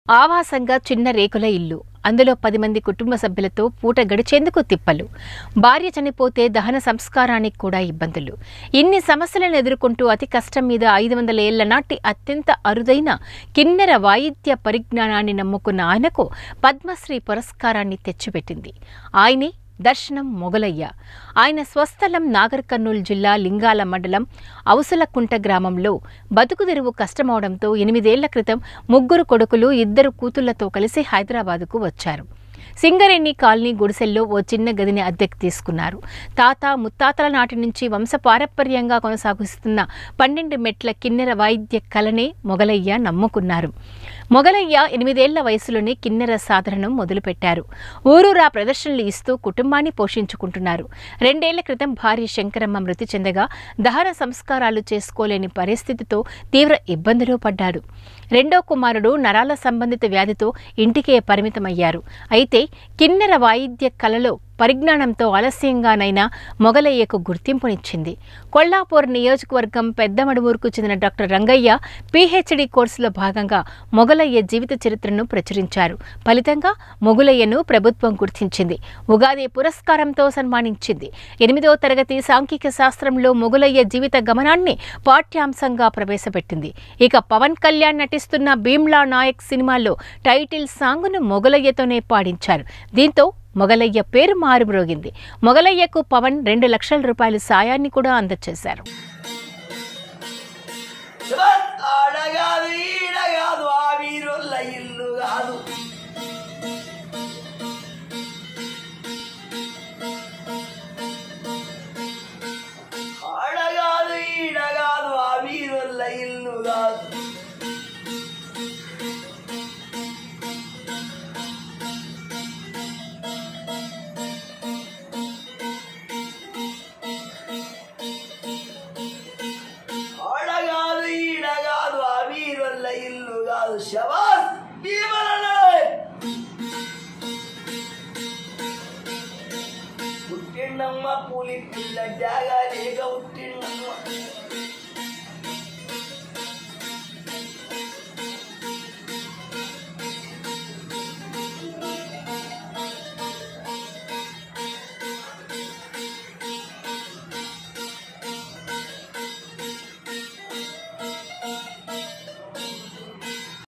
ఆవాసంగా చిన్న రేకుల ఇల్లు అందులో పది మంది కుటుంబ సభ్యులతో పూట గడిచేందుకు తిప్పలు భార్య చనిపోతే దహన సంస్కారానికి కూడా ఇబ్బందులు ఇన్ని సమస్యలను ఎదుర్కొంటూ అతి కష్టం మీద ఐదు వందల ఏళ్ల నాటి అత్యంత అరుదైన కిన్నెర వాయిద్య పరిజ్ఞానాన్ని నమ్ముకున్న ఆయనకు పద్మశ్రీ పురస్కారాన్ని తెచ్చిపెట్టింది ఆయనే దర్శనం మొగలయ్య ఆయన స్వస్థలం నాగర్ కర్నూలు జిల్లా లింగాల మండలం అవసలకుంట గ్రామంలో బతుకుదెరువు కష్టమవడంతో ఎనిమిదేళ్ల క్రితం ముగ్గురు కొడుకులు ఇద్దరు కూతుళ్లతో కలిసి హైదరాబాదుకు వచ్చారు సింగరేణి కాలనీ గుడిసెల్లో ఓ చిన్న గదిని అద్దెకు తీసుకున్నారు తాత ముత్తాతల నాటి నుంచి వంశపారపర్యంగా కొనసాగిస్తున్న పన్నెండు మెట్ల కిన్నెర వాయిద్య కళనే మొగలయ్య నమ్ముకున్నారు మొగలయ్య ఎనిమిదేళ్ల వయసులోనే కిన్నెర సాధనను మొదలుపెట్టారు ఊరూరా ప్రదర్శనలు ఇస్తూ కుటుంబాన్ని పోషించుకుంటున్నారు రెండేళ్ల క్రితం భార్య శంకరమ్మ మృతి చెందగా దహన సంస్కారాలు చేసుకోలేని పరిస్థితితో తీవ్ర ఇబ్బందులు పడ్డాడు రెండో కుమారుడు నరాల సంబంధిత వ్యాధితో ఇంటికే పరిమితమయ్యారు అయితే కిన్నెర వాయిద్య కళలో పరిజ్ఞానంతో ఆలస్యంగానైనా మొగలయ్యకు గుర్తింపునిచ్చింది కొల్లాపూర్ నియోజకవర్గం పెద్దమడుమూరుకు చెందిన డాక్టర్ రంగయ్య పీహెచ్డీ కోర్సులో భాగంగా మొగలయ్య జీవిత చరిత్రను ప్రచురించారు ఫలితంగా మొగులయ్యను ప్రభుత్వం గుర్తించింది ఉగాది పురస్కారంతో సన్మానించింది ఎనిమిదో తరగతి సాంఘిక శాస్త్రంలో మొగులయ్య జీవిత గమనాన్ని పాఠ్యాంశంగా ప్రవేశపెట్టింది ఇక పవన్ కళ్యాణ్ నటిస్తున్న భీమ్లా నాయక్ సినిమాలో టైటిల్ సాంగ్ను మొగలయ్యతోనే పాడించారు దీంతో మొగలయ్య పేరు మారుమ్రోగింది మొగలయ్యకు పవన్ రెండు లక్షల రూపాయల సాయాన్ని కూడా అందజేశారు ఆడగాదు ఈడగాదు ఆ వీరుల్ల ఇల్లు కాదు ఆడగాదు ఈడగాదు ఆ వీరుల్ల ఇల్లు కాదు ఆడగాదు ఈడగాదు ఆ వీరుల్ల ఇల్లు కాదు శబాస్ భీమలనే పుట్టిండమ్మ పులి పిల్ల జాగా లేక పుట్టిండమ్మ